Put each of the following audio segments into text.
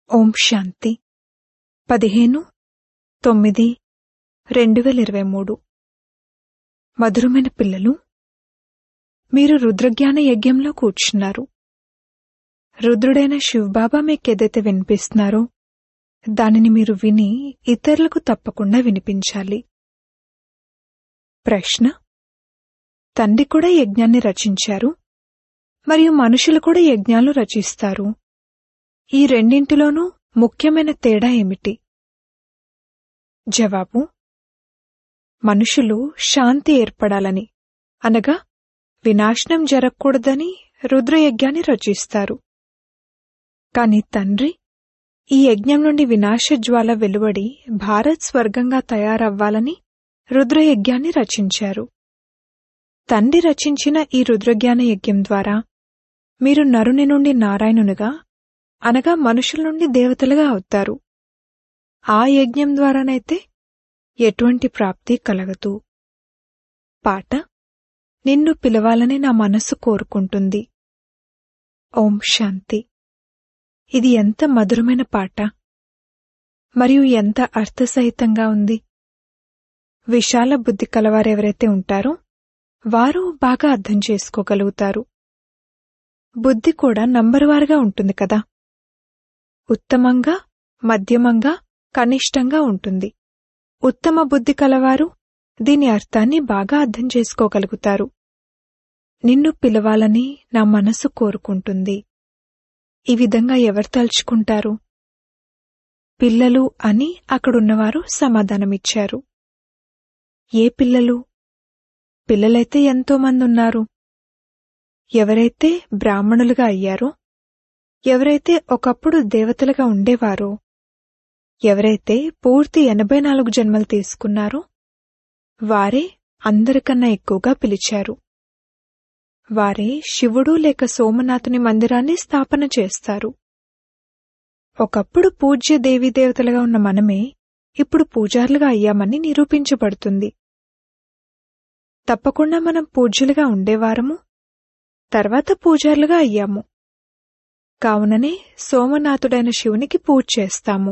ఓం శాంతి పదిహేను తొమ్మిది రెండు వేల ఇరవై మూడు మధురమైన పిల్లలు మీరు రుద్రజ్ఞాన యజ్ఞంలో కూర్చున్నారు రుద్రుడైన శివబాబా మీకేదైతే వినిపిస్తున్నారో దానిని మీరు విని ఇతరులకు తప్పకుండా వినిపించాలి ప్రశ్న తండ్రి కూడా యజ్ఞాన్ని రచించారు మరియు మనుషులు కూడా యజ్ఞాలు రచిస్తారు ఈ రెండింటిలోనూ ముఖ్యమైన తేడా ఏమిటి జవాబు మనుషులు శాంతి ఏర్పడాలని అనగా వినాశనం జరగకూడదని రుద్రయజ్ఞాన్ని రచిస్తారు కాని తండ్రి ఈ యజ్ఞం నుండి వినాశ జ్వాల వెలువడి భారత్ స్వర్గంగా తయారవ్వాలని రుద్రయజ్ఞాన్ని రచించారు తండ్రి రచించిన ఈ రుద్రజ్ఞాన యజ్ఞం ద్వారా మీరు నరుని నుండి నారాయణునిగా అనగా మనుషుల నుండి దేవతలుగా అవుతారు ఆ యజ్ఞం ద్వారానైతే ఎటువంటి ప్రాప్తి కలగదు పాట నిన్ను పిలవాలని నా మనస్సు కోరుకుంటుంది ఓం శాంతి ఇది ఎంత మధురమైన పాట మరియు ఎంత అర్థసహితంగా ఉంది విశాల బుద్ధి కలవారెవరైతే ఉంటారో వారు బాగా అర్థం చేసుకోగలుగుతారు బుద్ధి కూడా నంబరువారుగా ఉంటుంది కదా ఉత్తమంగా మధ్యమంగా కనిష్టంగా ఉంటుంది ఉత్తమ బుద్ధి కలవారు దీని అర్థాన్ని బాగా అర్థం చేసుకోగలుగుతారు నిన్ను పిలవాలని నా మనసు కోరుకుంటుంది ఈ విధంగా ఎవరు తలుచుకుంటారు పిల్లలు అని అక్కడున్నవారు సమాధానమిచ్చారు ఏ పిల్లలు పిల్లలైతే ఎంతో మంది ఉన్నారు ఎవరైతే బ్రాహ్మణులుగా అయ్యారో ఎవరైతే ఒకప్పుడు దేవతలుగా ఉండేవారో ఎవరైతే పూర్తి ఎనభై నాలుగు జన్మలు తీసుకున్నారో వారే అందరికన్నా ఎక్కువగా పిలిచారు వారే శివుడు లేక సోమనాథుని మందిరాన్ని స్థాపన చేస్తారు ఒకప్పుడు పూజ్య దేవీదేవతలుగా ఉన్న మనమే ఇప్పుడు పూజారులుగా అయ్యామని నిరూపించబడుతుంది తప్పకుండా మనం పూజ్యులుగా ఉండేవారము తర్వాత పూజారులుగా అయ్యాము కావుననే సోమనాథుడైన శివునికి పూజ చేస్తాము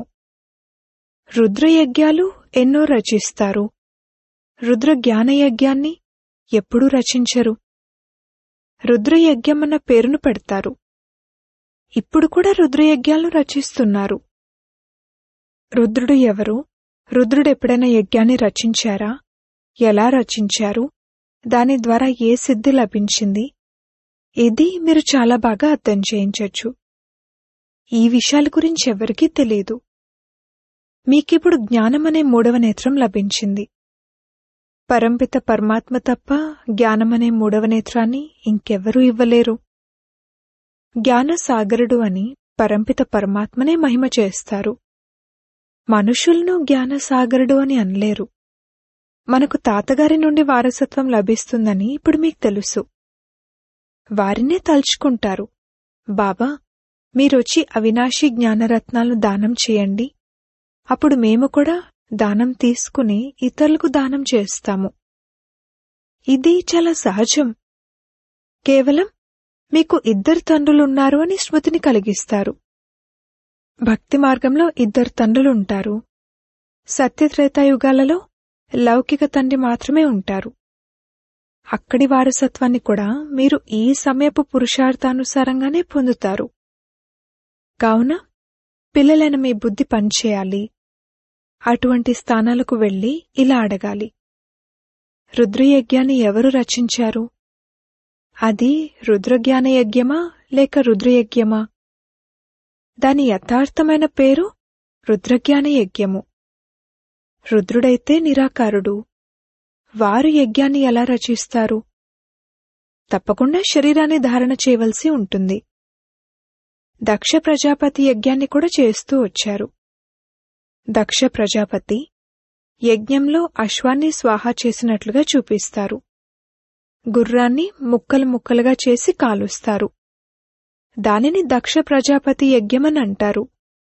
రుద్రయజ్ఞాలు ఎన్నో రచిస్తారు రుద్ర జ్ఞానయజ్ఞాన్ని ఎప్పుడూ రచించరు రుద్రయజ్ఞమన్న పేరును పెడతారు ఇప్పుడు కూడా రుద్రయజ్ఞాలను రచిస్తున్నారు రుద్రుడు ఎవరు రుద్రుడు ఎప్పుడైనా యజ్ఞాన్ని రచించారా ఎలా రచించారు దాని ద్వారా ఏ సిద్ధి లభించింది ఇది మీరు చాలా బాగా అర్థం చేయించొచ్చు ఈ విషయాల గురించి ఎవరికీ తెలియదు మీకిప్పుడు జ్ఞానమనే మూడవ నేత్రం లభించింది పరంపిత పరమాత్మ తప్ప జ్ఞానమనే మూడవ నేత్రాన్ని ఇంకెవ్వరూ ఇవ్వలేరు జ్ఞానసాగరుడు అని పరంపిత పరమాత్మనే మహిమ చేస్తారు మనుషులను జ్ఞానసాగరుడు అని అనలేరు మనకు తాతగారి నుండి వారసత్వం లభిస్తుందని ఇప్పుడు మీకు తెలుసు వారినే తలుచుకుంటారు బాబా మీరొచ్చి అవినాశి జ్ఞానరత్నాలను దానం చేయండి అప్పుడు మేము కూడా దానం తీసుకుని ఇతరులకు దానం చేస్తాము ఇది చాలా సహజం కేవలం మీకు ఇద్దరు తండ్రులున్నారు అని స్మృతిని కలిగిస్తారు భక్తి మార్గంలో ఇద్దరు తండ్రులుంటారు సత్యత్రేతాయుగాలలో లౌకిక తండ్రి మాత్రమే ఉంటారు అక్కడి వారసత్వాన్ని కూడా మీరు ఈ సమయపు పురుషార్థానుసారంగానే పొందుతారు కావున పిల్లలైన మీ బుద్ధి పనిచేయాలి అటువంటి స్థానాలకు వెళ్లి ఇలా అడగాలి రుద్రయజ్ఞాన్ని ఎవరు రచించారు అది రుద్రజ్ఞాన యజ్ఞమా లేక రుద్రయజ్ఞమా దాని యథార్థమైన పేరు రుద్రజ్ఞాన యజ్ఞము రుద్రుడైతే నిరాకారుడు వారు యజ్ఞాన్ని ఎలా రచిస్తారు తప్పకుండా శరీరాన్ని ధారణ చేయవలసి ఉంటుంది దక్ష ప్రజాపతి యజ్ఞాన్ని కూడా చేస్తూ వచ్చారు దక్ష ప్రజాపతి యజ్ఞంలో అశ్వాన్ని స్వాహా చేసినట్లుగా చూపిస్తారు గుర్రాన్ని ముక్కలు ముక్కలుగా చేసి కాలుస్తారు దానిని దక్ష ప్రజాపతి యజ్ఞమని అంటారు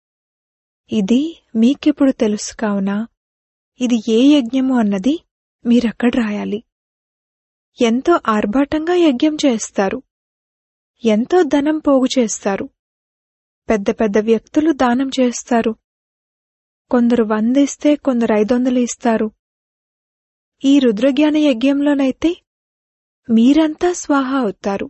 ఇది మీకెప్పుడు తెలుసు కావున ఇది ఏ యజ్ఞము అన్నది మీరక్కడ రాయాలి ఎంతో ఆర్భాటంగా యజ్ఞం చేస్తారు ఎంతో ధనం పోగు చేస్తారు పెద్ద పెద్ద వ్యక్తులు దానం చేస్తారు కొందరు వంద ఇస్తే కొందరు ఐదొందలు ఇస్తారు ఈ రుద్రజ్ఞాన యజ్ఞంలోనైతే మీరంతా స్వాహ అవుతారు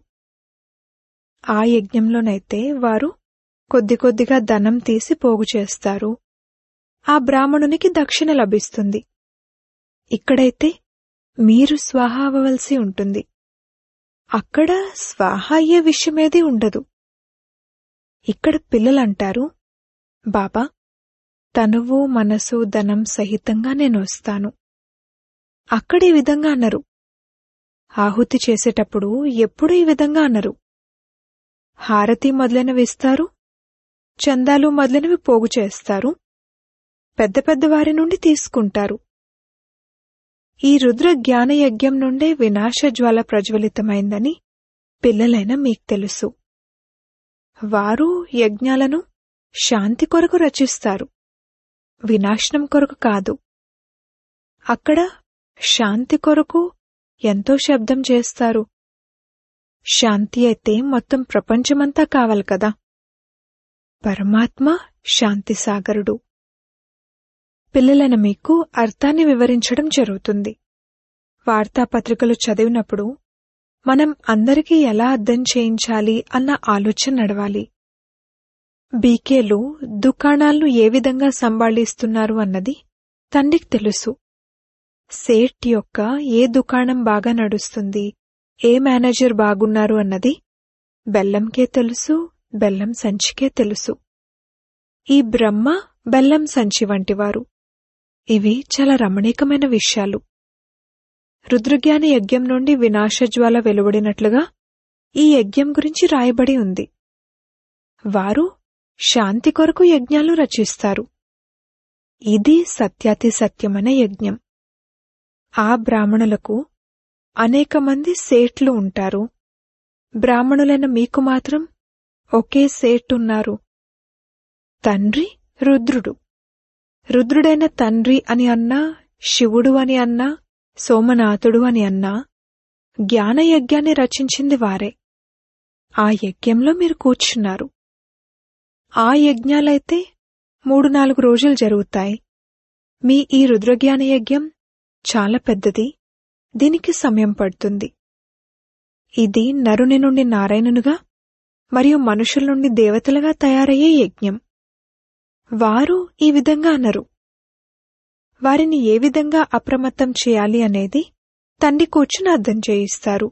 ఆ యజ్ఞంలోనైతే వారు కొద్ది కొద్దిగా ధనం తీసి పోగు చేస్తారు ఆ బ్రాహ్మణునికి దక్షిణ లభిస్తుంది ఇక్కడైతే మీరు స్వాహ అవ్వవలసి ఉంటుంది అక్కడ స్వాహ అయ్యే విషయమేది ఉండదు ఇక్కడ పిల్లలంటారు బాబా తనువు మనసు ధనం సహితంగా నేను వస్తాను అక్కడ ఈ విధంగా అన్నారు ఆహుతి చేసేటప్పుడు ఎప్పుడూ ఈ విధంగా అన్నారు హారతి మొదలైనవి ఇస్తారు చందాలు మొదలైనవి పోగు చేస్తారు పెద్ద పెద్ద వారి నుండి తీసుకుంటారు ఈ రుద్ర జ్ఞాన యజ్ఞం నుండే వినాశ జ్వాల ప్రజ్వలితమైందని పిల్లలైన మీకు తెలుసు వారు యజ్ఞాలను శాంతి కొరకు రచిస్తారు వినాశనం కొరకు కాదు అక్కడ శాంతి కొరకు ఎంతో శబ్దం చేస్తారు శాంతి అయితే మొత్తం ప్రపంచమంతా కావాలి కదా పరమాత్మ శాంతి సాగరుడు పిల్లలైన మీకు అర్థాన్ని వివరించడం జరుగుతుంది వార్తాపత్రికలు చదివినప్పుడు మనం అందరికీ ఎలా అర్థం చేయించాలి అన్న ఆలోచన నడవాలి బీకేలు దుకాణాలను ఏ విధంగా సంభాళిస్తున్నారు అన్నది తండ్రికి తెలుసు సేట్ యొక్క ఏ దుకాణం బాగా నడుస్తుంది ఏ మేనేజర్ బాగున్నారు అన్నది బెల్లంకే తెలుసు బెల్లం సంచికే తెలుసు ఈ బ్రహ్మ బెల్లం సంచి వంటివారు ఇవి చాలా రమణీకమైన విషయాలు రుద్రజ్ఞాని యజ్ఞం నుండి వినాశజ్వాల వెలువడినట్లుగా ఈ యజ్ఞం గురించి రాయబడి ఉంది వారు శాంతి కొరకు యజ్ఞాలు రచిస్తారు ఇది సత్యాతి సత్యమైన యజ్ఞం ఆ బ్రాహ్మణులకు అనేక మంది సేట్లు ఉంటారు బ్రాహ్మణులైన మీకు మాత్రం ఒకే సేట్ ఉన్నారు తండ్రి రుద్రుడు రుద్రుడైన తండ్రి అని అన్నా శివుడు అని అన్నా సోమనాథుడు అని అన్నా జ్ఞానయజ్ఞాన్ని రచించింది వారే ఆ యజ్ఞంలో మీరు కూర్చున్నారు ఆ యజ్ఞాలైతే మూడు నాలుగు రోజులు జరుగుతాయి మీ ఈ రుద్రజ్ఞాన యజ్ఞం చాలా పెద్దది దీనికి సమయం పడుతుంది ఇది నరుని నుండి నారాయణునుగా మరియు మనుషుల నుండి దేవతలుగా తయారయ్యే యజ్ఞం వారు ఈ విధంగా అన్నారు వారిని ఏ విధంగా అప్రమత్తం చేయాలి అనేది తండ్రి కూర్చుని అర్థం చేయిస్తారు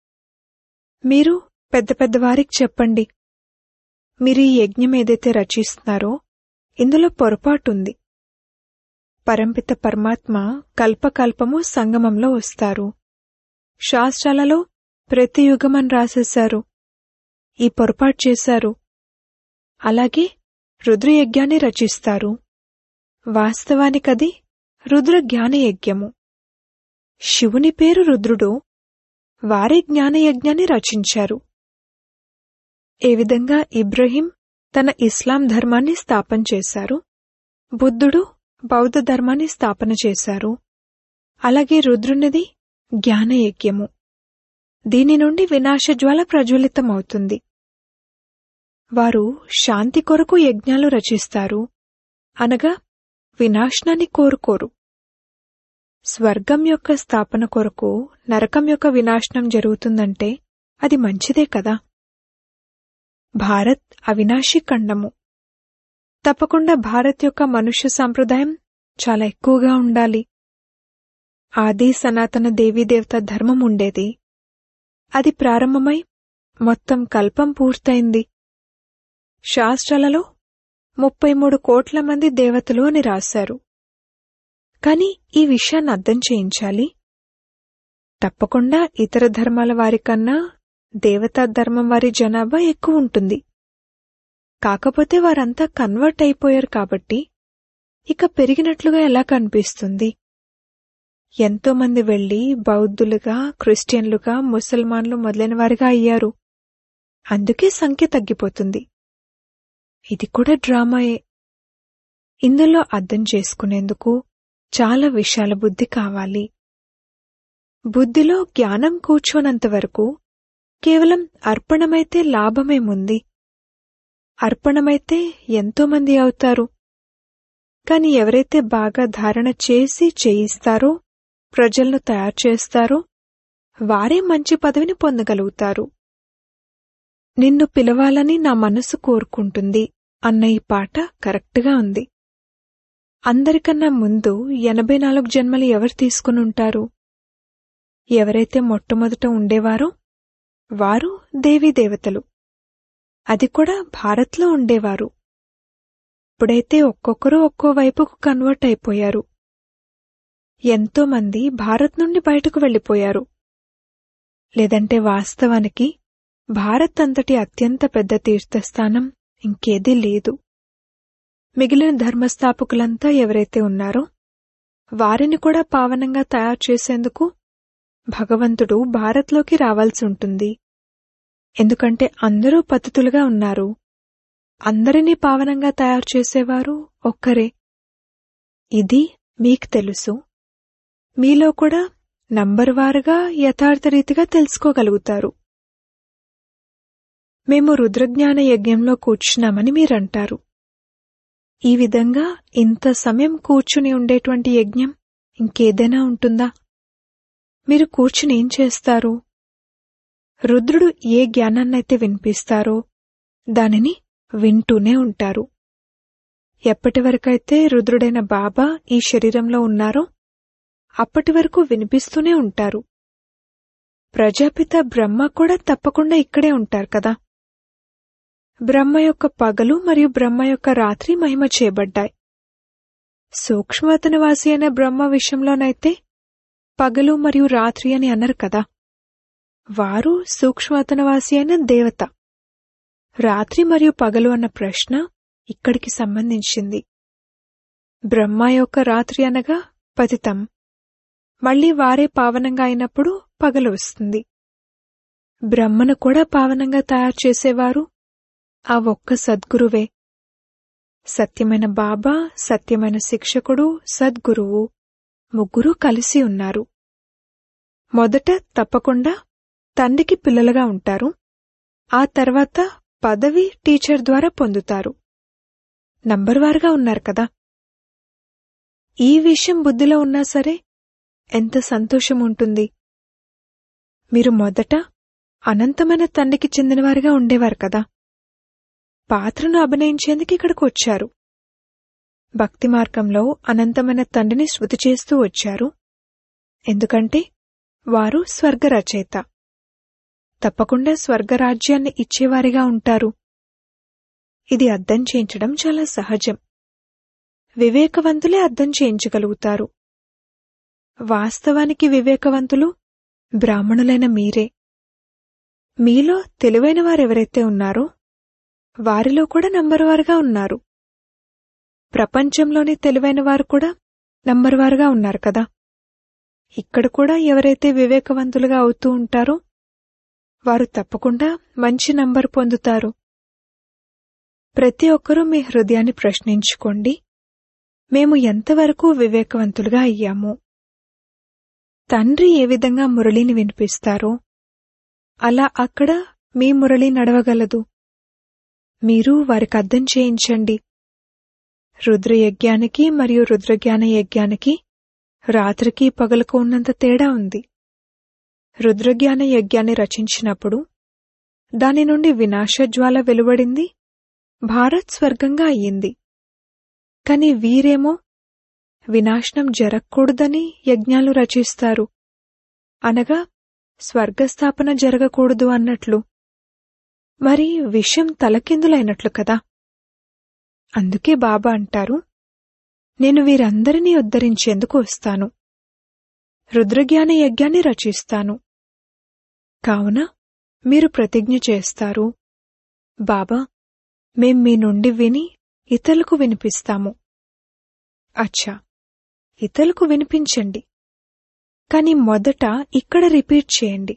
మీరు పెద్ద పెద్ద వారికి చెప్పండి మీరు ఈ యజ్ఞం ఏదైతే రచిస్తున్నారో ఇందులో పొరపాటుంది పరంపిత పరమాత్మ కల్పకల్పము సంగమంలో వస్తారు శాస్త్రాలలో ప్రతి యుగమని రాసేశారు ఈ పొరపాటు చేశారు అలాగే రుద్రయజ్ఞాన్ని రచిస్తారు వాస్తవానికది రుద్ర జ్ఞానయజ్ఞము శివుని పేరు రుద్రుడు వారే జ్ఞానయజ్ఞాన్ని రచించారు ఏ విధంగా ఇబ్రహీం తన ఇస్లాం ధర్మాన్ని స్థాపన చేశారు బుద్ధుడు బౌద్ధ ధర్మాన్ని స్థాపన చేశారు అలాగే రుద్రునిది జ్ఞానయజ్ఞము దీని నుండి వినాశజ్వాల ప్రజ్వలితమవుతుంది వారు శాంతి కొరకు యజ్ఞాలు రచిస్తారు అనగా వినాశనాన్ని కోరుకోరు స్వర్గం యొక్క స్థాపన కొరకు నరకం యొక్క వినాశనం జరుగుతుందంటే అది మంచిదే కదా భారత్ అవినాశి ఖండము తప్పకుండా భారత్ యొక్క మనుష్య సంప్రదాయం చాలా ఎక్కువగా ఉండాలి ఆది సనాతన దేవీదేవత ధర్మం ఉండేది అది ప్రారంభమై మొత్తం కల్పం పూర్తయింది శాస్త్రాలలో ముప్పై మూడు కోట్ల మంది దేవతలు అని రాశారు కాని ఈ విషయాన్ని అర్థం చేయించాలి తప్పకుండా ఇతర ధర్మాల వారికన్నా దేవతా ధర్మం వారి జనాభా ఎక్కువ ఉంటుంది కాకపోతే వారంతా కన్వర్ట్ అయిపోయారు కాబట్టి ఇక పెరిగినట్లుగా ఎలా కనిపిస్తుంది ఎంతోమంది వెళ్లి బౌద్ధులుగా క్రిస్టియన్లుగా ముసల్మాన్లు మొదలైన వారిగా అయ్యారు అందుకే సంఖ్య తగ్గిపోతుంది ఇది కూడా డ్రామాయే ఇందులో అర్థం చేసుకునేందుకు చాలా విశాల బుద్ధి కావాలి బుద్ధిలో జ్ఞానం కూర్చోనంత వరకు కేవలం అర్పణమైతే లాభమేముంది అర్పణమైతే ఎంతో మంది అవుతారు కాని ఎవరైతే బాగా ధారణ చేసి చేయిస్తారో ప్రజలను తయారు చేస్తారో వారే మంచి పదవిని పొందగలుగుతారు నిన్ను పిలవాలని నా మనసు కోరుకుంటుంది అన్న ఈ పాట కరెక్ట్గా ఉంది అందరికన్నా ముందు ఎనభై నాలుగు జన్మలు ఎవరు తీసుకుని ఉంటారు ఎవరైతే మొట్టమొదట ఉండేవారో వారు దేవీదేవతలు అది కూడా భారత్లో ఉండేవారు ఇప్పుడైతే ఒక్కొక్కరు ఒక్కో వైపుకు కన్వర్ట్ అయిపోయారు ఎంతో మంది భారత్ నుండి బయటకు వెళ్లిపోయారు లేదంటే వాస్తవానికి భారత్ అంతటి అత్యంత పెద్ద తీర్థస్థానం ఇంకేదీ లేదు మిగిలిన ధర్మస్థాపకులంతా ఎవరైతే ఉన్నారో వారిని కూడా పావనంగా తయారు చేసేందుకు భగవంతుడు భారత్లోకి రావాల్సి ఉంటుంది ఎందుకంటే అందరూ పతితులుగా ఉన్నారు అందరినీ పావనంగా తయారు చేసేవారు ఒక్కరే ఇది మీకు తెలుసు మీలో కూడా నంబర్ వారుగా యథార్థ రీతిగా తెలుసుకోగలుగుతారు మేము రుద్రజ్ఞాన యజ్ఞంలో కూర్చున్నామని మీరంటారు ఈ విధంగా ఇంత సమయం కూర్చుని ఉండేటువంటి యజ్ఞం ఇంకేదైనా ఉంటుందా మీరు కూర్చుని ఏం చేస్తారు రుద్రుడు ఏ జ్ఞానాన్నైతే వినిపిస్తారో దానిని వింటూనే ఉంటారు ఎప్పటి వరకైతే రుద్రుడైన బాబా ఈ శరీరంలో ఉన్నారో అప్పటి వరకు వినిపిస్తూనే ఉంటారు ప్రజాపిత బ్రహ్మ కూడా తప్పకుండా ఇక్కడే ఉంటారు కదా బ్రహ్మ యొక్క పగలు మరియు బ్రహ్మ యొక్క రాత్రి మహిమ చేయబడ్డాయి సూక్ష్మతనవాసి అయిన బ్రహ్మ విషయంలోనైతే పగలు మరియు రాత్రి అని అన్నారు కదా వారు సూక్ష్మతనవాసి అయిన దేవత రాత్రి మరియు పగలు అన్న ప్రశ్న ఇక్కడికి సంబంధించింది బ్రహ్మ యొక్క రాత్రి అనగా పతితం మళ్లీ వారే పావనంగా అయినప్పుడు పగలు వస్తుంది బ్రహ్మను కూడా పావనంగా తయారు చేసేవారు ఆ ఒక్క సద్గురువే సత్యమైన బాబా సత్యమైన శిక్షకుడు సద్గురువు ముగ్గురూ కలిసి ఉన్నారు మొదట తప్పకుండా తండ్రికి పిల్లలుగా ఉంటారు ఆ తర్వాత పదవి టీచర్ ద్వారా పొందుతారు నంబర్వారుగా ఉన్నారు కదా ఈ విషయం బుద్ధిలో ఉన్నా సరే ఎంత సంతోషం ఉంటుంది మీరు మొదట అనంతమైన తండ్రికి చెందినవారుగా ఉండేవారు కదా పాత్రను అభినయించేందుకు ఇక్కడికి వచ్చారు భక్తి మార్గంలో అనంతమైన తండ్రిని శృతి చేస్తూ వచ్చారు ఎందుకంటే వారు స్వర్గరచయిత తప్పకుండా స్వర్గరాజ్యాన్ని ఇచ్చేవారిగా ఉంటారు ఇది అర్థం చేయించడం చాలా సహజం వివేకవంతులే అర్థం చేయించగలుగుతారు వాస్తవానికి వివేకవంతులు బ్రాహ్మణులైన మీరే మీలో తెలివైన వారెవరైతే ఉన్నారో వారిలో కూడా నంబరువారుగా ఉన్నారు ప్రపంచంలోని తెలివైన వారు కూడా నంబరువారుగా ఉన్నారు కదా ఇక్కడ కూడా ఎవరైతే వివేకవంతులుగా అవుతూ ఉంటారో వారు తప్పకుండా మంచి నంబర్ పొందుతారు ప్రతి ఒక్కరూ మీ హృదయాన్ని ప్రశ్నించుకోండి మేము ఎంతవరకు వివేకవంతులుగా అయ్యాము తండ్రి ఏ విధంగా మురళిని వినిపిస్తారో అలా అక్కడ మీ మురళి నడవగలదు మీరు వారికి అర్థం చేయించండి రుద్రయజ్ఞానికి మరియు రుద్రజ్ఞాన యజ్ఞానికి రాత్రికి పగలకు ఉన్నంత తేడా ఉంది రుద్రజ్ఞాన యజ్ఞాన్ని రచించినప్పుడు దాని నుండి వినాశజ్వాల వెలువడింది భారత్ స్వర్గంగా అయ్యింది కాని వీరేమో వినాశనం జరగకూడదని యజ్ఞాలు రచిస్తారు అనగా స్వర్గస్థాపన జరగకూడదు అన్నట్లు మరి విషయం తలకిందులైనట్లు కదా అందుకే బాబా అంటారు నేను వీరందరినీ ఉద్ధరించేందుకు వస్తాను రుద్రజ్ఞాన యజ్ఞాన్ని రచిస్తాను కావున మీరు ప్రతిజ్ఞ చేస్తారు బాబా మేం మీ నుండి విని ఇతరులకు వినిపిస్తాము అచ్చా ఇతరులకు వినిపించండి కాని మొదట ఇక్కడ రిపీట్ చేయండి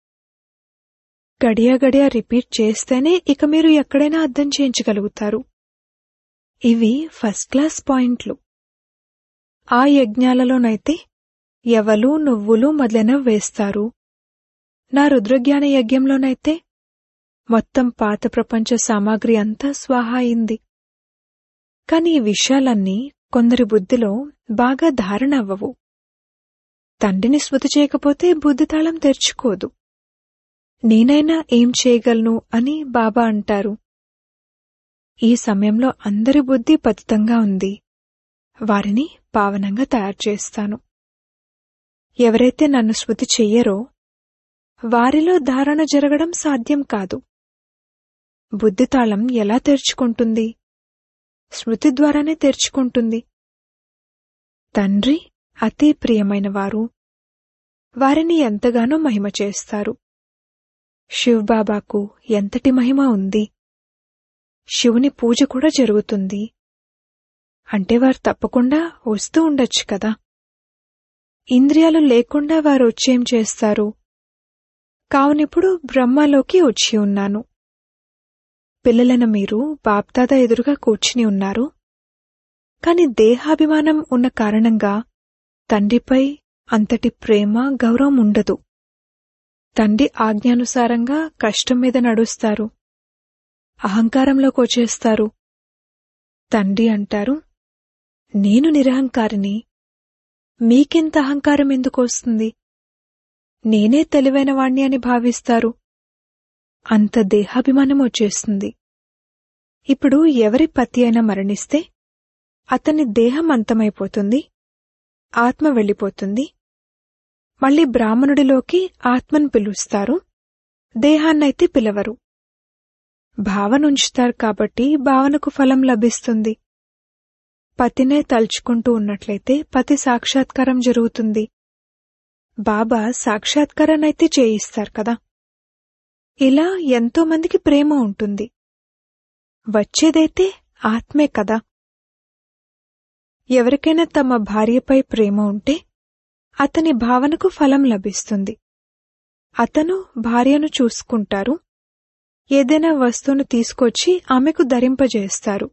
గడియ గడియ రిపీట్ చేస్తేనే ఇక మీరు ఎక్కడైనా అర్థం చేయించగలుగుతారు ఇవి ఫస్ట్ క్లాస్ పాయింట్లు ఆ యజ్ఞాలలోనైతే ఎవలు నువ్వులు మొదలైనవి వేస్తారు నా రుద్రజ్ఞాన యజ్ఞంలోనైతే మొత్తం పాత ప్రపంచ సామాగ్రి అంతా స్వాహా అయింది కాని ఈ విషయాలన్నీ కొందరి బుద్ధిలో బాగా ధారణ అవ్వవు తండ్రిని స్మృతి చేయకపోతే బుద్ధి తాళం తెరుచుకోదు నేనైనా ఏం చేయగలను అని బాబా అంటారు ఈ సమయంలో అందరి బుద్ధి పతితంగా ఉంది వారిని పావనంగా తయారు చేస్తాను ఎవరైతే నన్ను స్మృతి చెయ్యరో వారిలో ధారణ జరగడం సాధ్యం కాదు బుద్ధి తాళం ఎలా తెరుచుకుంటుంది స్మృతి ద్వారానే తెరుచుకుంటుంది తండ్రి అతి ప్రియమైనవారు వారిని ఎంతగానో మహిమ చేస్తారు శివబాబాకు ఎంతటి మహిమ ఉంది శివుని పూజ కూడా జరుగుతుంది అంటే వారు తప్పకుండా వస్తూ ఉండొచ్చు కదా ఇంద్రియాలు లేకుండా వారు వచ్చేం చేస్తారు కావునిప్పుడు బ్రహ్మలోకి వచ్చి ఉన్నాను పిల్లలను మీరు బాప్దాద ఎదురుగా కూర్చుని ఉన్నారు కాని దేహాభిమానం ఉన్న కారణంగా తండ్రిపై అంతటి ప్రేమ గౌరవం ఉండదు తండ్రి ఆజ్ఞానుసారంగా కష్టం మీద నడుస్తారు అహంకారంలోకి వచ్చేస్తారు తండ్రి అంటారు నేను నిరహంకారిని మీకింత అహంకారం ఎందుకు వస్తుంది నేనే తెలివైన వాణ్ణి అని భావిస్తారు అంత దేహాభిమానం వచ్చేస్తుంది ఇప్పుడు ఎవరి పతి అయినా మరణిస్తే అతని దేహం అంతమైపోతుంది ఆత్మ వెళ్ళిపోతుంది మళ్ళీ బ్రాహ్మణుడిలోకి ఆత్మను పిలుస్తారు దేహాన్నైతే పిలవరు భావన ఉంచుతారు కాబట్టి భావనకు ఫలం లభిస్తుంది పతినే తలుచుకుంటూ ఉన్నట్లయితే పతి సాక్షాత్కారం జరుగుతుంది బాబా సాక్షాత్కారాన్నైతే చేయిస్తారు కదా ఇలా ఎంతో మందికి ప్రేమ ఉంటుంది వచ్చేదైతే ఆత్మే కదా ఎవరికైనా తమ భార్యపై ప్రేమ ఉంటే అతని భావనకు ఫలం లభిస్తుంది అతను భార్యను చూసుకుంటారు ఏదైనా వస్తువును తీసుకొచ్చి ఆమెకు ధరింపజేస్తారు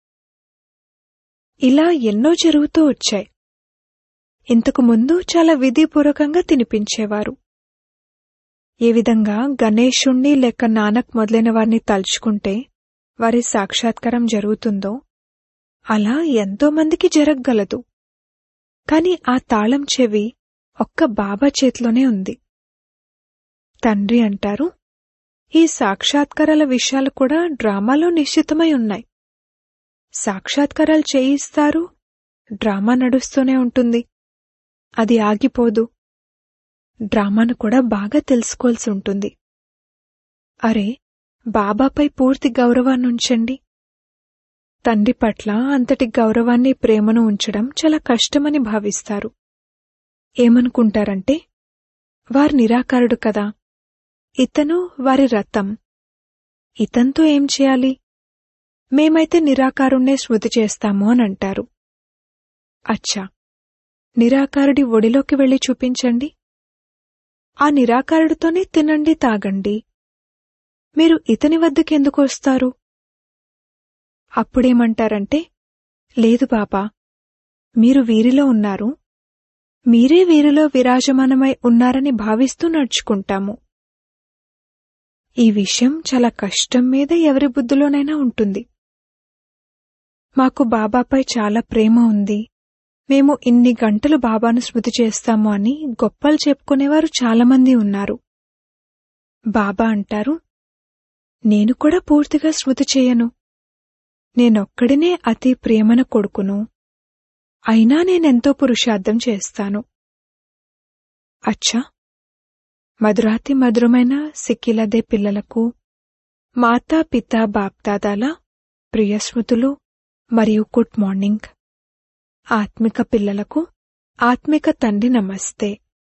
ఇలా ఎన్నో జరుగుతూ వచ్చాయి ఇంతకు ముందు చాలా విధిపూర్వకంగా తినిపించేవారు ఏ విధంగా గణేశుణ్ణి లేక నానక్ మొదలైన వారిని తలుచుకుంటే వారి సాక్షాత్కారం జరుగుతుందో అలా ఎంతో మందికి జరగగలదు కాని ఆ తాళం చెవి ఒక్క బాబా చేతిలోనే ఉంది తండ్రి అంటారు ఈ సాక్షాత్కారాల విషయాలు కూడా డ్రామాలో నిశ్చితమై ఉన్నాయి సాక్షాత్కారాలు చేయిస్తారు డ్రామా నడుస్తూనే ఉంటుంది అది ఆగిపోదు డ్రామాను కూడా బాగా తెలుసుకోవాల్సి ఉంటుంది అరే బాబాపై పూర్తి గౌరవాన్ని ఉంచండి తండ్రి పట్ల అంతటి గౌరవాన్ని ప్రేమను ఉంచడం చాలా కష్టమని భావిస్తారు ఏమనుకుంటారంటే వారు నిరాకారుడు కదా ఇతను వారి రథం ఇతంతో ఏం చేయాలి మేమైతే నిరాకారుణ్ణే స్మృతి చేస్తాము అని అంటారు అచ్చా నిరాకారుడి ఒడిలోకి వెళ్లి చూపించండి ఆ నిరాకారుడితోనే తినండి తాగండి మీరు ఇతని వద్దకెందుకు వస్తారు అప్పుడేమంటారంటే లేదు బాబా మీరు వీరిలో ఉన్నారు మీరే వీరిలో విరాజమానమై ఉన్నారని భావిస్తూ నడుచుకుంటాము ఈ విషయం చాలా కష్టం మీద ఎవరి బుద్ధిలోనైనా ఉంటుంది మాకు బాబాపై చాలా ప్రేమ ఉంది మేము ఇన్ని గంటలు బాబాను స్మృతి చేస్తాము అని గొప్పలు చెప్పుకునేవారు చాలామంది ఉన్నారు బాబా అంటారు నేను కూడా పూర్తిగా స్మృతి చేయను నేనొక్కడినే అతి ప్రియమైన కొడుకును అయినా నేనెంతో పురుషార్థం చేస్తాను అచ్చా మధురాతి మధురమైన సిక్కిలదే పిల్లలకు మాతా పిత బాప్దాదాల ప్రియ స్మృతులు మరియు గుడ్ మార్నింగ్ ఆత్మిక పిల్లలకు ఆత్మిక తండ్రి నమస్తే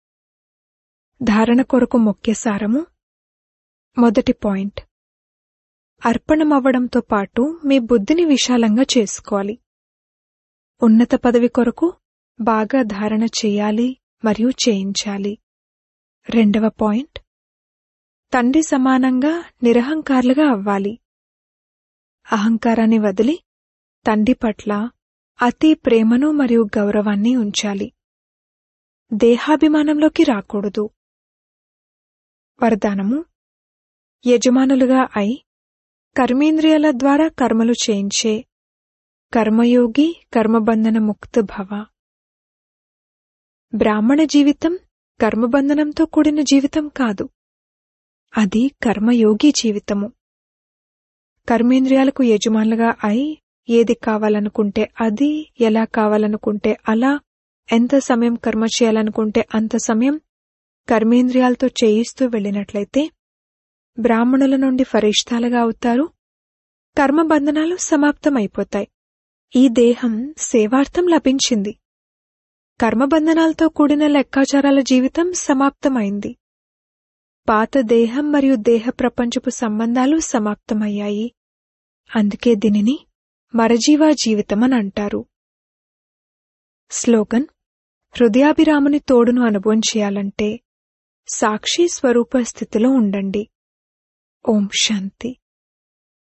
ధారణ కొరకు ముఖ్య సారము మొదటి పాయింట్ అర్పణమవ్వడంతో పాటు మీ బుద్ధిని విశాలంగా చేసుకోవాలి ఉన్నత పదవి కొరకు బాగా ధారణ చేయాలి మరియు చేయించాలి రెండవ పాయింట్ తండ్రి సమానంగా నిరహంకారులుగా అవ్వాలి అహంకారాన్ని వదిలి తండ్రి పట్ల అతి ప్రేమను మరియు గౌరవాన్ని ఉంచాలి దేహాభిమానంలోకి రాకూడదు వరదానము యజమానులుగా అయి కర్మేంద్రియాల ద్వారా కర్మలు చేయించే కర్మయోగి కర్మబంధన ముక్త భవ బ్రాహ్మణ జీవితం కర్మబంధనంతో కూడిన జీవితం కాదు అది కర్మయోగి జీవితము కర్మేంద్రియాలకు యజమానులుగా అయి ఏది కావాలనుకుంటే అది ఎలా కావాలనుకుంటే అలా ఎంత సమయం కర్మ చేయాలనుకుంటే అంత సమయం కర్మేంద్రియాలతో చేయిస్తూ వెళ్ళినట్లయితే బ్రాహ్మణుల నుండి ఫరిష్టాలుగా అవుతారు కర్మబంధనాలు సమాప్తమైపోతాయి ఈ దేహం సేవార్థం లభించింది కర్మబంధనాలతో కూడిన లెక్కాచారాల జీవితం సమాప్తమైంది పాత దేహం మరియు దేహ ప్రపంచపు సంబంధాలు సమాప్తమయ్యాయి అందుకే దీనిని మరజీవా జీవితం అని అంటారు స్లోగన్ హృదయాభిరాముని తోడును అనుభవం చేయాలంటే సాక్షి స్వరూప స్థితిలో ఉండండి ఓం శాంతి